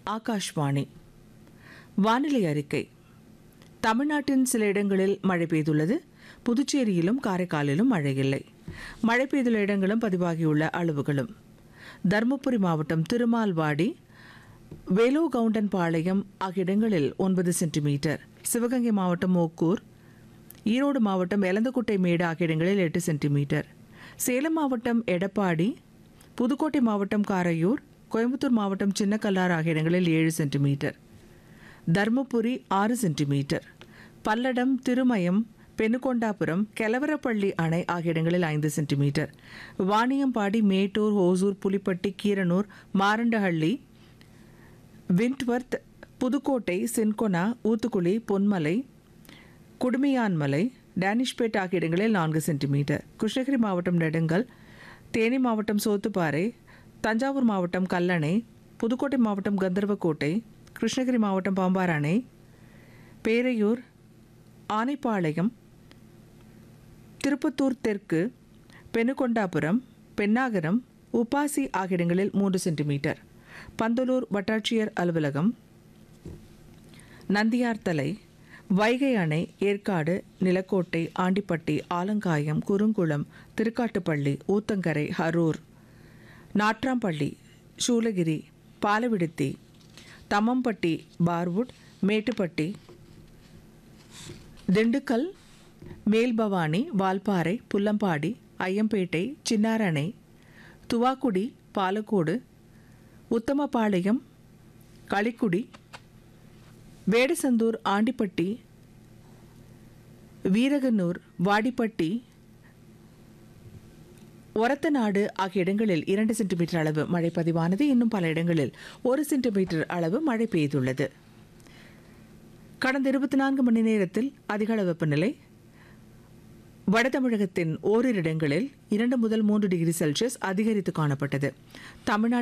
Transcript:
ஆகாஷ்வாணி வானிலை அறிக்கை தமிழ்நாட்டின் சில இடங்களில் மழை பெய்துள்ளது புதுச்சேரியிலும் காரைக்காலிலும் மழை இல்லை மழை பெய்துள்ள இடங்களும் பதிவாகியுள்ள அளவுகளும் தருமபுரி மாவட்டம் திருமால்வாடி வேலோகவுண்டன் ஆகிய இடங்களில் ஒன்பது சென்டிமீட்டர் சிவகங்கை மாவட்டம் ஓக்கூர் ஈரோடு மாவட்டம் எலந்தக்குட்டை மேடு ஆகிய இடங்களில் எட்டு சென்டிமீட்டர் சேலம் மாவட்டம் எடப்பாடி புதுக்கோட்டை மாவட்டம் காரையூர் கோயம்புத்தூர் மாவட்டம் சின்னக்கல்லார் ஆகிய இடங்களில் ஏழு சென்டிமீட்டர் தர்மபுரி ஆறு சென்டிமீட்டர் பல்லடம் திருமயம் பெனுகொண்டாபுரம் கெலவரப்பள்ளி அணை ஆகிய இடங்களில் ஐந்து centimetre Vaniyambadi Mettur Hosur Pulipatti Keeranur Marandahalli Windworth Pudukkottai Cinchona Oothukuli Ponmalai Kudumiyanmalai Danishpet ஆகிய இடங்களில் நான்கு சென்டிமீட்டர் கிருஷ்ணகிரி மாவட்டம் நெடுங்கல் தேனி மாவட்டம் சோத்துப்பாறை தஞ்சாவூர் மாவட்டம் கல்லணை புதுக்கோட்டை மாவட்டம் கந்தர்வக்கோட்டை கிருஷ்ணகிரி மாவட்டம் பாம்பார் அணை பேரையூர் ஆனைப்பாளையம் திருப்பத்தூர் தெற்கு பெனுகொண்டாபுரம் பென்னாகரம் உப்பாசி ஆகிய இடங்களில் மூன்று சென்டிமீட்டர் பந்தலூர் வட்டாட்சியர் அலுவலகம் நந்தியார்த்தலை வைகை அணை ஏற்காடு நிலக்கோட்டை ஆண்டிப்பட்டி ஆலங்காயம் குறுங்குளம் திருக்காட்டுப்பள்ளி ஊத்தங்கரை அரூர் நாட்ராம்பள்ளி சூளகிரி பாலவிடுத்தி தம்மம்பட்டி பார்வுட் மேட்டுப்பட்டி திண்டுக்கல் மேல்பவானி வால்பாறை புல்லம்பாடி ஐயம்பேட்டை சின்னாரணை துவாக்குடி பாலக்கோடு உத்தமபாளையம் களிக்குடி வேடசந்தூர் ஆண்டிப்பட்டி வீரகனூர் வாடிப்பட்டி ஒரத்தநாடு ஆகிய இடங்களில் இரண்டு சென்டிமீட்டர் அளவு மழை பதிவானது இன்னும் பல இடங்களில் ஒரு சென்டிமீட்டர் அளவு மழை பெய்துள்ளது கடந்த இருபத்தி நான்கு மணி நேரத்தில் அதிகள வெப்பநிலை வட தமிழகத்தின் ஓரிரு இடங்களில் இரண்டு முதல் மூன்று டிகிரி செல்சியஸ் அதிகரித்து காணப்பட்டது தமிழ்நாடு